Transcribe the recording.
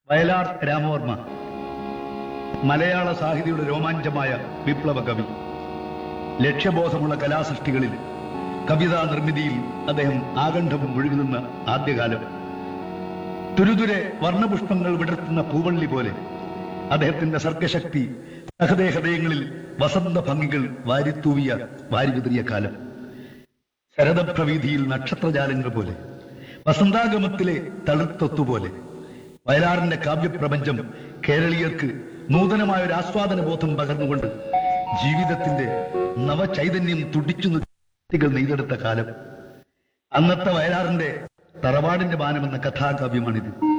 വയലാർ രാമവർമ്മ മലയാള സാഹിത്യയുടെ രോമാഞ്ചമായ വിപ്ലവ കവി ലക്ഷ്യബോധമുള്ള കലാസൃഷ്ടികളിൽ കവിതാ നിർമ്മിതിയിൽ അദ്ദേഹം ആകണ്ഠവും മുഴുകുന്ന ആദ്യകാലം തുരുതുരെ വർണ്ണപുഷ്പങ്ങൾ വിടർത്തുന്ന പൂവള്ളി പോലെ അദ്ദേഹത്തിന്റെ സർഗശക്തി സഹദേഹൃദയങ്ങളിൽ വസന്ത ഭംഗികൾ വാരിത്തൂവിയ വാരിവിതറിയ കാലം ശരദപ്രവീതിയിൽ നക്ഷത്രജാലങ്ങൾ പോലെ വസന്താഗമത്തിലെ തളിർത്തൊത്തുപോലെ വയലാറിന്റെ കാവ്യപ്രപഞ്ചം കേരളീയർക്ക് നൂതനമായ ഒരു ആസ്വാദന ബോധം പകർന്നുകൊണ്ട് ജീവിതത്തിന്റെ നവചൈതന്യം തുടിച്ചു നിർത്തികൾ നെയ്തെടുത്ത കാലം അന്നത്തെ വയലാറിന്റെ തറവാടിന്റെ ബാനമെന്ന കഥാകാവ്യമാണിത്